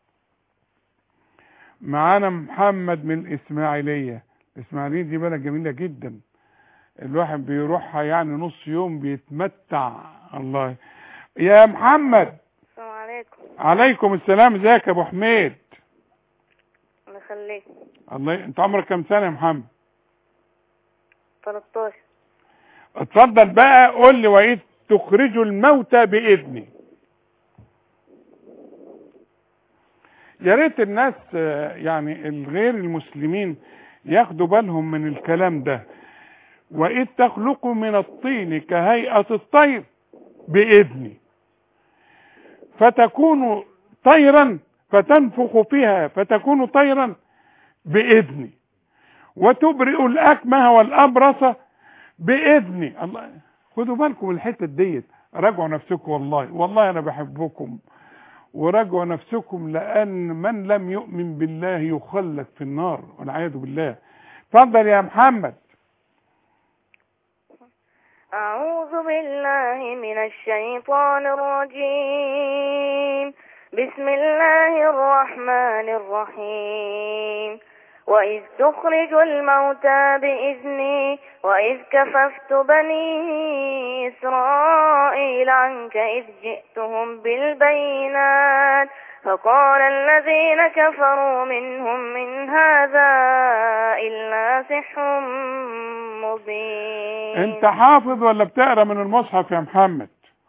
معانا محمد من الاسماعيليه الاسماعيليه دي بلد جميله جدا الواحد بيروحها يعني نص يوم بيتمتع الله يا محمد السلام عليكم عليكم السلام ازيك يا ابو حميد الله يخليك الله انت عمرك كام سنه يا محمد 13 اتفضل بقى قول لي واذ تخرج الموتى باذني يا ريت الناس آه، يعني الغير المسلمين ياخدوا بالهم من الكلام ده واذ تخلق من الطين كهيئه الطير باذني فتكون طيرا فتنفخ فيها فتكون طيرا باذني وتبرئ الاكمه والابرص باذني الله خدوا بالكم من الحته ديت راجعوا نفسكم والله والله انا بحبكم وراجعوا نفسكم لان من لم يؤمن بالله يخلد في النار والعياذ بالله اتفضل يا محمد أعوذ بالله من الشيطان الرجيم بسم الله الرحمن الرحيم وإذ تخرج الموتى بإذني وإذ كففت بني إسرائيل عنك إذ جئتهم بالبينات فقال الذين كفروا منهم من هذا إلا سحر مبين انت حافظ ولا بتقرا من المصحف يا محمد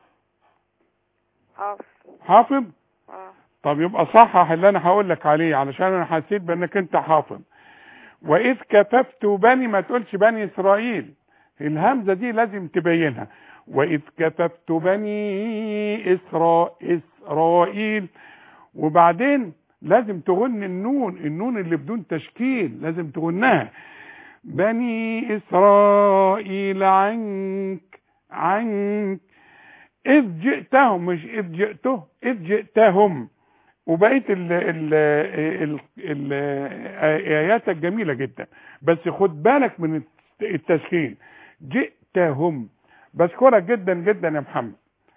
حافظ حافظ آه. طب يبقى صحح اللي انا هقول لك عليه علشان انا حسيت بانك انت حافظ واذ كففت بني ما تقولش بني اسرائيل الهمزه دي لازم تبينها واذ كففت بني إسرا... اسرائيل وبعدين لازم تغن النون النون اللي بدون تشكيل لازم تغنها بني اسرائيل عنك عنك اذ جئتهم مش اذ جئته اذ جئتهم وبقيه ال ال ال ال ايات الجميله جدا بس خد بالك من التسخين جئتهم بشكرك جدا جدا يا محمد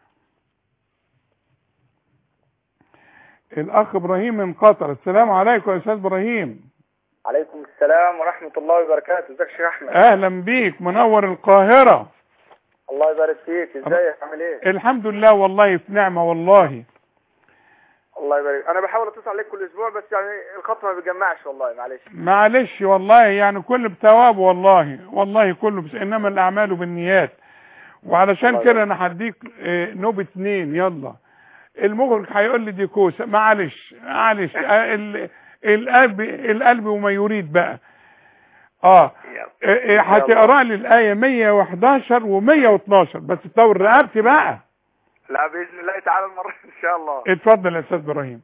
الاخ ابراهيم من قطر السلام عليكم يا استاذ ابراهيم عليكم السلام ورحمة الله وبركاته ازيك يا شيخ احمد اهلا بيك منور القاهره الله يبارك فيك ازيك عامل ايه الحمد لله والله في نعمه والله الله يبارك انا بحاول اتصل عليك كل اسبوع بس يعني الخط ما بيجمعش والله معلش معلش والله يعني كل بثواب والله والله كله بس انما الاعمال بالنيات وعلشان الله كده انا هديك آه، نوب اتنين يلا المخرج هيقول لي دي كوسه معلش معلش آه، ال- القلب القلب وما يريد بقى اه آه، آه، هتقرا لي الايه 111 و112 بس تطور رقبتي بقى لا باذن الله تعالى المره ان شاء الله اتفضل يا استاذ ابراهيم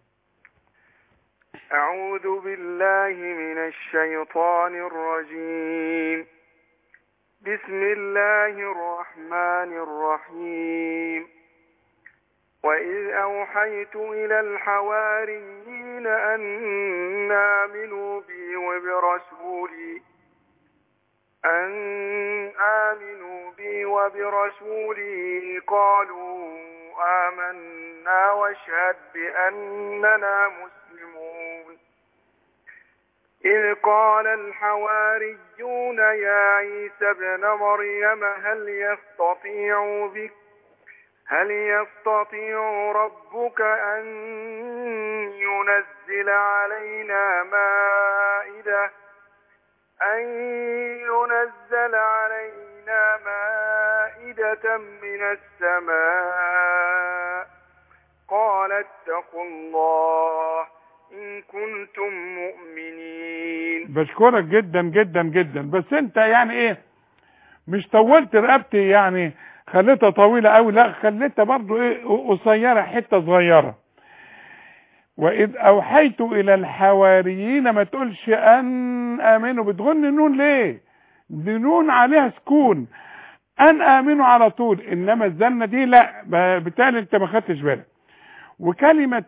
أعوذ بالله من الشيطان الرجيم بسم الله الرحمن الرحيم وإذ أوحيت إلى الحواريين أن آمنوا بي وبرسولي أن آمنوا بي وبرسولي قالوا آمنا واشهد بأننا مسلمون إذ قال الحواريون يا عيسى ابن مريم هل يستطيع بك هل يستطيع ربك أن ينزل علينا مائدة أن ينزل علينا مائدة من السماء قال اتقوا الله إن كنتم مؤمنين بشكرك جدا جدا جدا بس انت يعني ايه مش طولت رقبتي يعني خليتها طويلة قوي لا خليتها برضو ايه قصيرة حتة صغيرة واذ اوحيت الى الحواريين ما تقولش ان امنوا بتغن نون ليه دي نون عليها سكون ان امنوا على طول انما الزنة دي لا ب- بالتالي انت ما خدتش بالك وكلمة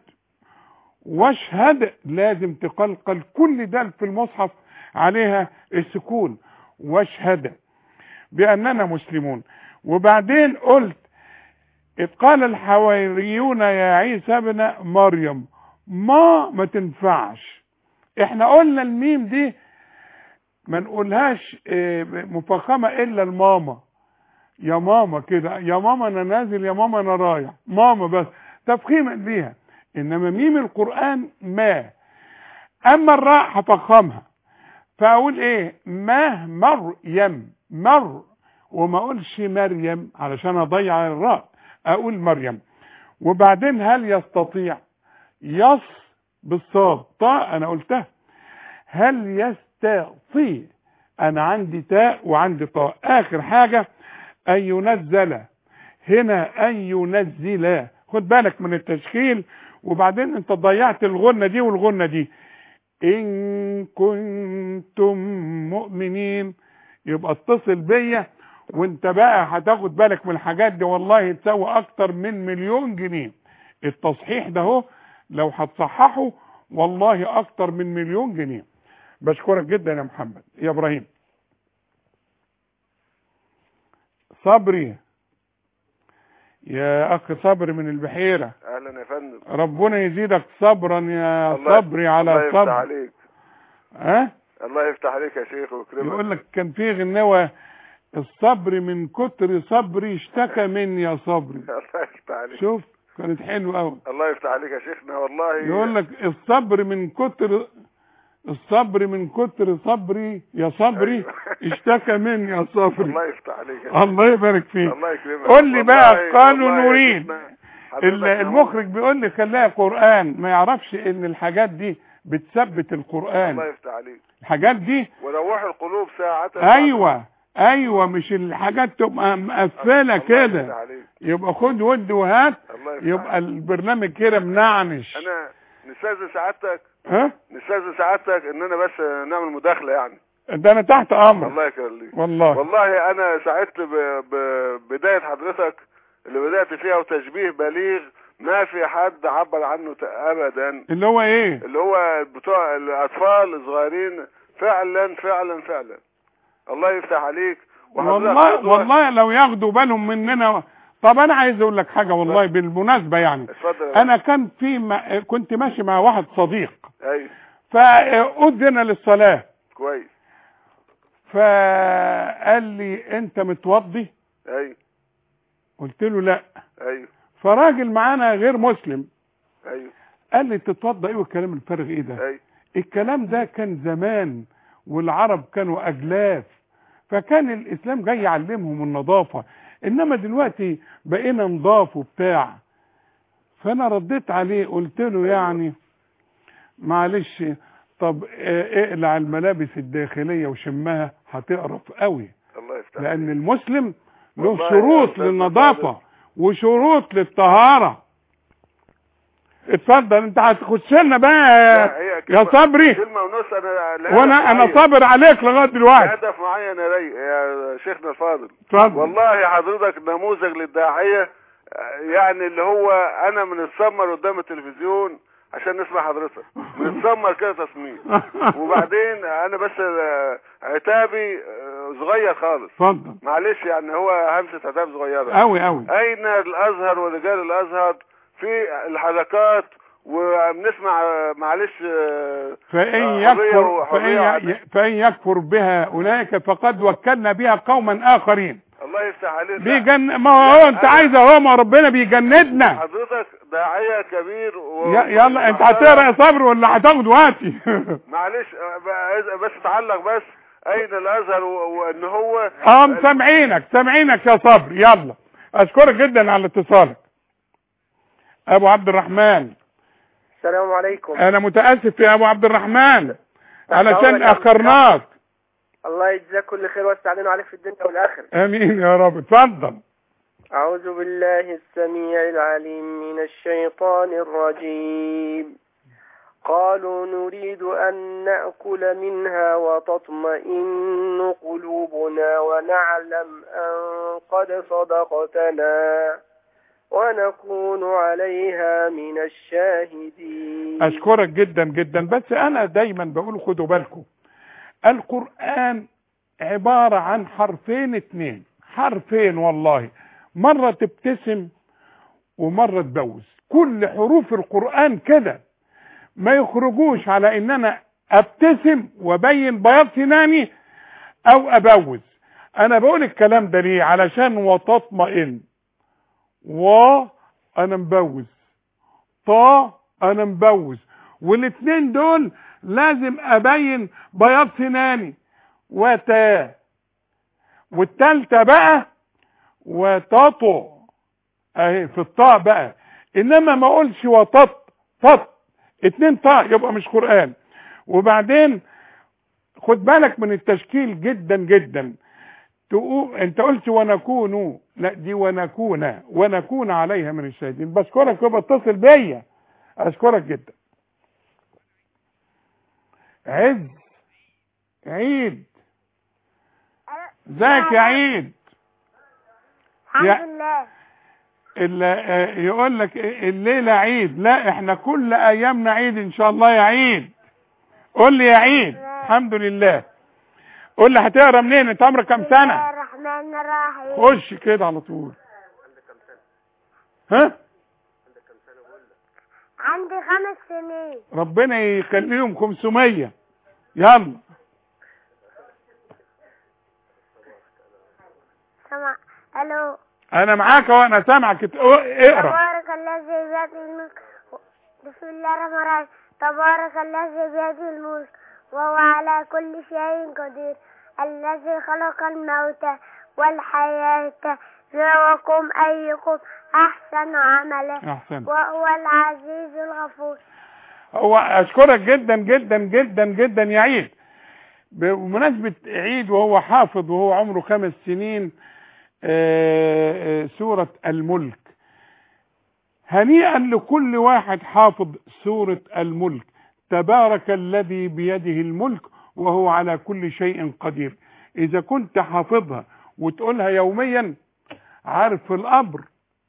واشهد لازم تقلقل كل ده في المصحف عليها السكون واشهد بأننا مسلمون وبعدين قلت إذ قال الحواريون يا عيسى ابن مريم ما ما تنفعش احنا قلنا الميم دي ما نقولهاش اه، مفخمة الا الماما يا ماما كده يا ماما انا نازل يا ماما انا رايح ماما بس تفخيما بيها انما ميم القرآن ما اما الراء هفخمها فاقول ايه ما مريم مر وما اقولش مريم علشان اضيع الراء اقول مريم وبعدين هل يستطيع يص بالصاد طاء انا قلتها هل يستطيع انا عندي تاء وعندي طاء اخر حاجة ان ينزل هنا ان ينزل خد بالك من التشكيل وبعدين انت ضيعت الغنة دي والغنة دي ان كنتم مؤمنين يبقى اتصل بيا وانت بقى هتاخد بالك من الحاجات دي والله تساوي اكتر من مليون جنيه التصحيح ده اهو لو هتصححه والله اكتر من مليون جنيه بشكرك جدا يا محمد يا ابراهيم صبري يا اخ صبري من البحيره اهلا يا فندم ربنا يزيدك صبرا يا الله- صبري على الله يفتح صبر عليك ها الله يفتح عليك يا شيخ ويكرمك يقول لك كان في غنوة الصبر من كتر صبري اشتكى مني يا صبري الله يفتح عليك شوف كانت حلوة قوي الله يفتح عليك يا شيخنا والله يقول لك الصبر من كتر الصبر من كتر صبري يا صبري اشتكى مني يا صبري الله يفتح عليك يا الله يبارك فيك الله يكرمك قول لي بقى والله- قالوا والله يا نريد شيخنا، ال- حضرتك المخرج بيقول لي خليها قرآن ما يعرفش ان الحاجات دي بتثبت الله القرآن يفتح عليك الحاجات دي ونوح القلوب ساعة ايوه ايوه مش الحاجات تبقى مقفله الله يفتح كده عليك يبقى خد ود وهات الله يفتح يبقى البرنامج كده منعنش انا نستاذن سعادتك ها نستاذن سعادتك ان انا بس نعمل مداخلة يعني ده انا تحت امر الله يخليك والله والله انا سعدت ب- ببداية حضرتك اللي بدأت فيها وتشبيه بليغ ما في حد عبر عنه ت- ابدا اللي هو ايه اللي هو بتوع الاطفال الصغيرين فعلا فعلا فعلا الله يفتح عليك وحضرتك والله قدوة. والله لو ياخدوا بالهم مننا طب انا عايز اقول لك حاجه والله بالمناسبه يعني اتفضل يا انا كان في ما كنت ماشي مع واحد صديق ايوه فأذن للصلاة كويس فقال لي انت متوضي ايوه قلت له لا ايوه فراجل معانا غير مسلم ايوه قال لي تتوضى ايه والكلام الفارغ ايه ده ايوه الكلام ده كان زمان والعرب كانوا اجلاف فكان الاسلام جاي يعلمهم النظافه انما دلوقتي بقينا نضاف وبتاع فانا رديت عليه قلت له يعني معلش طب اه، اقلع الملابس الداخليه وشمها هتقرف قوي الله يفتح لان المسلم له والله يا شروط أستاذ للنظافه وشروط للطهاره اتفضل انت هتخش لنا بقى لا، هي يا كلمة- صبري كلمه ونص انا الهدف وانا انا معين. صابر عليك لغايه دلوقتي هدف معين يا ري يا شيخنا الفاضل اتفضل والله حضرتك نموذج للداعيه آه، يعني اللي هو انا بنتسمر قدام التلفزيون عشان نسمع حضرتك بنتسمر كده تصميم وبعدين انا بس آه، عتابي آه، صغير خالص اتفضل معلش يعني هو همسه عتاب صغيره قوي قوي اين الازهر ورجال الازهر في الحركات وبنسمع آه، معلش آه، فإن آه، حرية يكفر وحرية فإن, وعدالة. ي- فإن يكفر بها أولئك فقد وكلنا بها قوما آخرين الله يفتح عليك لا، بيجن ما هو أنت عايز هو ما ربنا بيجندنا حضرتك داعية كبير و... ي- يلا أنت هتقرا يا صبر ولا هتاخد وقتي معلش آه، بقى- بس تعلق بس اين الازهر و- وان هو اه سامعينك سامعينك يا صبر يلا أشكرك جدا على اتصالك أبو عبد الرحمن السلام عليكم أنا متأسف يا أبو عبد الرحمن علشان أولك يا أخرناك الله يجزاك كل خير واستعلنوا عليك في الدنيا والآخرة آمين يا رب اتفضل أعوذ بالله السميع العليم من الشيطان الرجيم قالوا نريد أن نأكل منها وتطمئن قلوبنا ونعلم أن قد صدقتنا ونكون عليها من الشاهدين اشكرك جدا جدا بس انا دايما بقول خدوا بالكم القرآن عبارة عن حرفين اتنين حرفين والله مرة تبتسم ومرة تبوز كل حروف القرآن كده ما يخرجوش على ان انا ابتسم وابين بياض سناني او ابوز انا بقول الكلام ده ليه علشان وتطمئن و انا مبوز طا انا مبوز والاتنين دول لازم ابين بياض سناني وتا والتالتة بقى وتطو اهي في الطاء بقى انما ما اقولش وتط تط اتنين طاء يبقى مش قرآن وبعدين خد بالك من التشكيل جدا جدا تقول انت قلت ونكون لا دي ونكون ونكون عليها من الشاهدين بشكرك يبقى اتصل بيا اشكرك جدا عز عيد ازيك يا عيد الحمد يا- لله ال- آه، يقول لك الليله عيد لا احنا كل ايامنا عيد ان شاء الله يا عيد قول لي يا عيد الحمد لله قول لي هتقرا منين انت عمرك كام بسم الله سنه الرحمن الرحيم خش كده على طول ها عندي خمس سنين ربنا يخليهم 500 يلا سمع الو انا معاك وانا سامعك ات- اقرا تبارك الذي بيده الملك بسم الله الرحمن الرحيم تبارك الذي بيده الملك وهو على كل شيء قدير الذي خلق الموت والحياة ليبلوكم أيكم أحسن عملا احسن وهو العزيز الغفور هو اشكرك جدا جدا جدا جدا يا عيد بمناسبة عيد وهو حافظ وهو عمره خمس سنين آه، آه، سورة الملك هنيئا لكل واحد حافظ سورة الملك تبارك الذي بيده الملك وهو على كل شيء قدير اذا كنت حافظها وتقولها يوميا عارف في الامر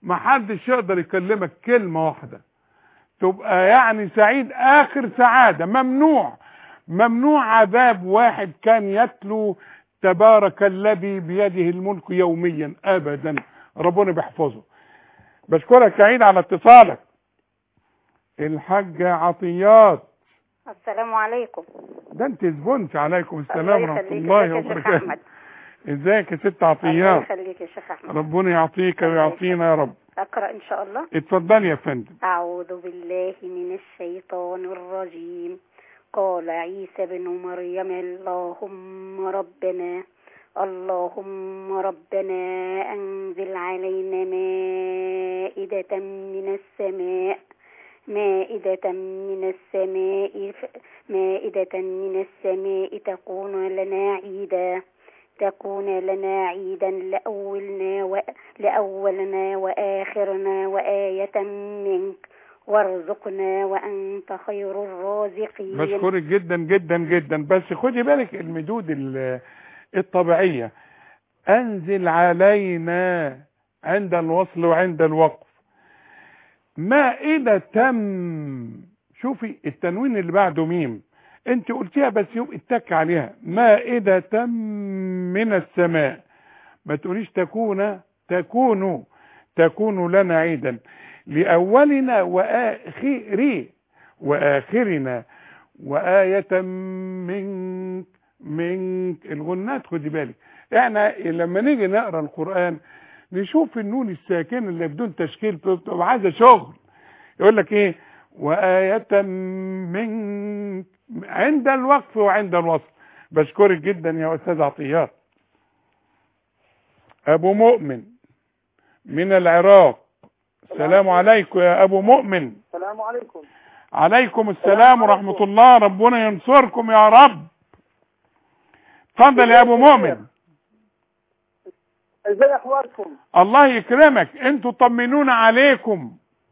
ما حدش يقدر يكلمك كلمة واحدة تبقى يعني سعيد اخر سعادة ممنوع ممنوع عذاب واحد كان يتلو تبارك الذي بيده الملك يوميا ابدا ربنا بيحفظه بشكرك يا عيد على اتصالك الحاجة عطيات السلام عليكم ده انت زبنت عليكم السلام الله ورحمة يخليك الله ازيك يا شيخ وبركاته احمد ازيك يا ست الله عطيات يخليك يا شيخ احمد ربنا يعطيك ويعطينا يا رب اقرا ان شاء الله اتفضلي يا فندم أعوذ بالله من الشيطان الرجيم قال عيسى بن مريم اللهم ربنا اللهم ربنا أنزل علينا مائدة من السماء مائدة من السماء مائدة من السماء تكون لنا عيدا تكون لنا عيدا لأولنا و... لأولنا وآخرنا وآية منك وارزقنا وأنت خير الرازقين بشكرك جدا جدا جدا بس خدي بالك المدود ال- الطبيعية انزل علينا عند الوصل وعند الوقف مائدة تم شوفي التنوين اللي بعده ميم انت قلتيها بس يبقى اتك عليها مائدة من السماء ما تقوليش تكون تكون تكون لنا عيدا لأولنا وآخر وآخرنا وآية منك منك الغنات خدي بالك احنا لما نيجي نقرا القرآن نشوف النون الساكنة اللي بدون تشكيل بتبقى عايزة شغل يقول لك ايه وآية منك عند الوقف وعند الوصف بشكرك جدا يا أستاذ عطيات أبو مؤمن من العراق السلام عليكم يا أبو مؤمن السلام عليكم عليكم السلام ورحمة الله ربنا ينصركم يا رب اتفضل يا أبو مؤمن ازاي احوالكم الله يكرمك انتوا طمنونا عليكم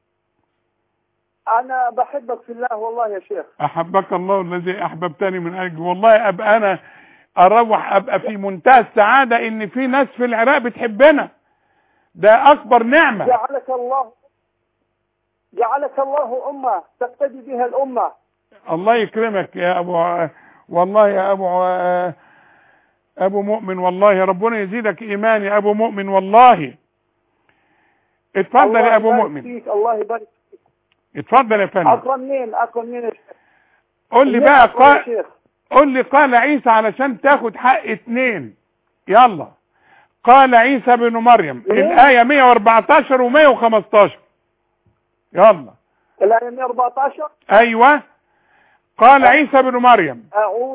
انا بحبك في الله والله يا شيخ احبك الله الذي احببتني من اجل والله ابقى انا اروح ابقى في منتهى السعاده ان في ناس في العراق بتحبنا ده اكبر نعمه جعلك الله جعلك الله امه تقتدي بها الامه الله يكرمك يا ابو والله يا ابو ابو مؤمن والله ربنا يزيدك ايمان يا ابو مؤمن والله اتفضل الله يا ابو يبارك مؤمن فيك الله يبارك اتفضل يا فندم اكرم مين اكرم مين يا شيخ قول لي مين بقى أكرم يا قال شيخ قول لي قال عيسى علشان تاخد حق اتنين يلا قال عيسى بن مريم إيه؟ الآية 114 و115 يلا الآية 114 أيوة قال عيسى بن مريم أعوذ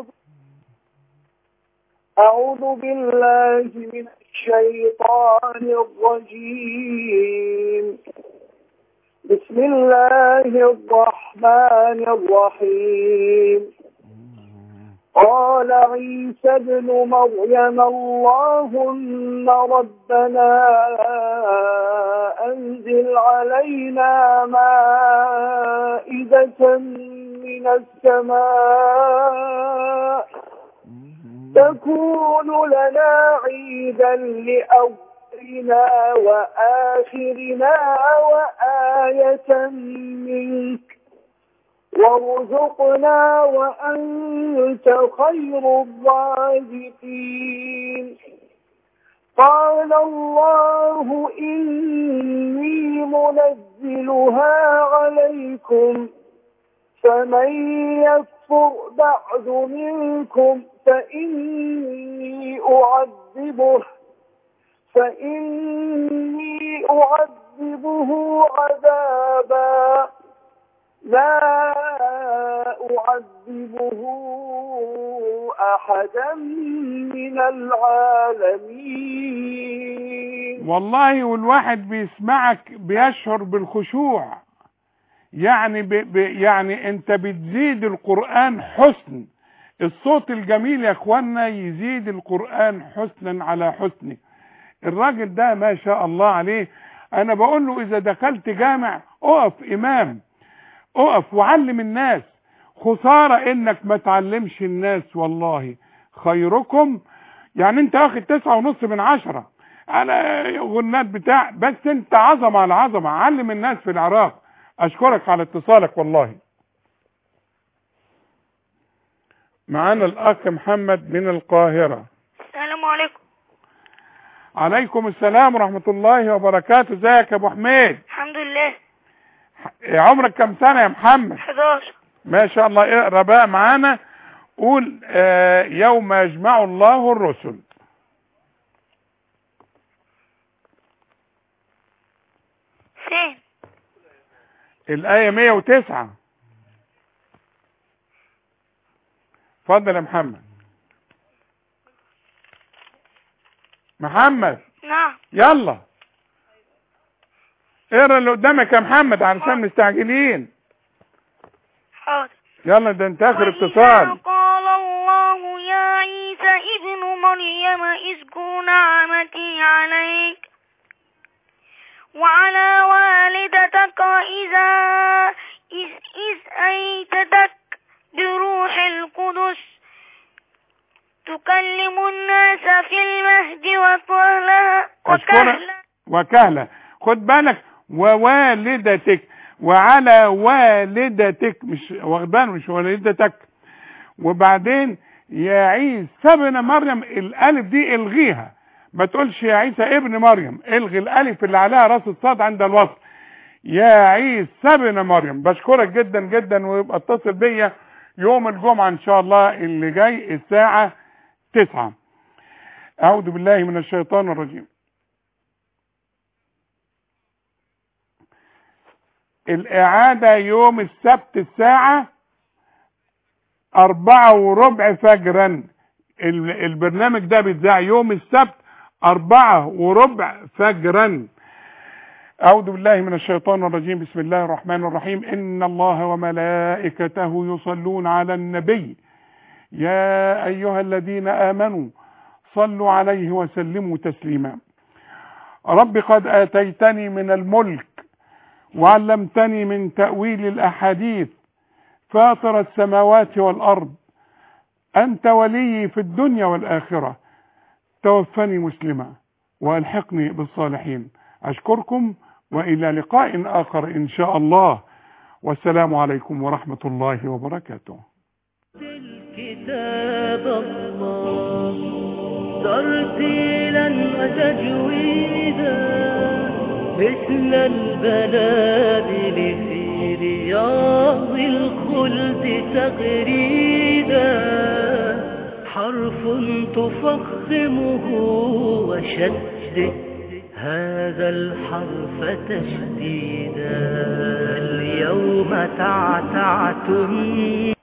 أعوذ بالله من الشيطان الرجيم بسم الله الرحمن الرحيم قال عيسى ابن مريم اللهم ربنا أنزل علينا مائدة من السماء تكون لنا عيدا لأولنا وآخرنا وآية منك وارزقنا وأنت خير الرازقين قال الله إني منزلها عليكم فمن يكفر بعد منكم فإني أعذبه فإني أعذبه عذابا لا أعذبه أحدا من العالمين والله والواحد بيسمعك بيشعر بالخشوع يعني ب... ب... يعني انت بتزيد القرآن حسن الصوت الجميل يا اخوانا يزيد القرآن حسنا على حسنه الراجل ده ما شاء الله عليه انا بقول له اذا دخلت جامع اقف امام اقف وعلم الناس خسارة انك ما تعلمش الناس والله خيركم يعني انت واخد تسعة ونص من عشرة على غنات بتاع بس انت عظمه على عظمه علم الناس في العراق اشكرك على اتصالك والله معانا الاخ محمد من القاهره السلام عليكم عليكم السلام ورحمه الله وبركاته ازيك يا ابو حميد الحمد لله عمرك كم سنه يا محمد 11 ما شاء الله اقرا بقى معانا قول آه يوم يجمع الله الرسل فين الآية 109 اتفضل يا محمد محمد نعم يلا اقرا اللي قدامك يا محمد علشان مستعجلين حاضر يلا ده انت اخر اتصال قال الله يا عيسى ابن مريم اذكر نعمتي عليك وعلى والدتك إذا إذ, إذ أيتتك بروح القدس تكلم الناس في المهد وكهلا أشكرك وكهلة خد بالك ووالدتك وعلى والدتك مش واخدان مش والدتك وبعدين يا عيسى ابن مريم الالف دي الغيها ما تقولش يا عيسى ابن مريم الغي الالف اللي عليها راس الصاد عند الوصل يا عيسى ابن مريم بشكرك جدا جدا ويبقى اتصل بيا يوم الجمعة ان شاء الله اللي جاي الساعة تسعة اعوذ بالله من الشيطان الرجيم الاعادة يوم السبت الساعة أربعة وربع فجرا البرنامج ده بيتذاع يوم السبت أربعة وربع فجرا أعوذ بالله من الشيطان الرجيم بسم الله الرحمن الرحيم إن الله وملائكته يصلون على النبي يا أيها الذين آمنوا صلوا عليه وسلموا تسليما رب قد آتيتني من الملك وعلمتني من تأويل الأحاديث فاطر السماوات والأرض أنت ولي في الدنيا والآخرة توفني مسلما والحقني بالصالحين اشكركم والى لقاء اخر ان شاء الله والسلام عليكم ورحمه الله وبركاته كتاب الله ترتيلا وتجويدا مثل البلادل في رياض الخلد تغريدا حرف تفخمه وشدد هذا الحرف تشديدا اليوم تعتعتم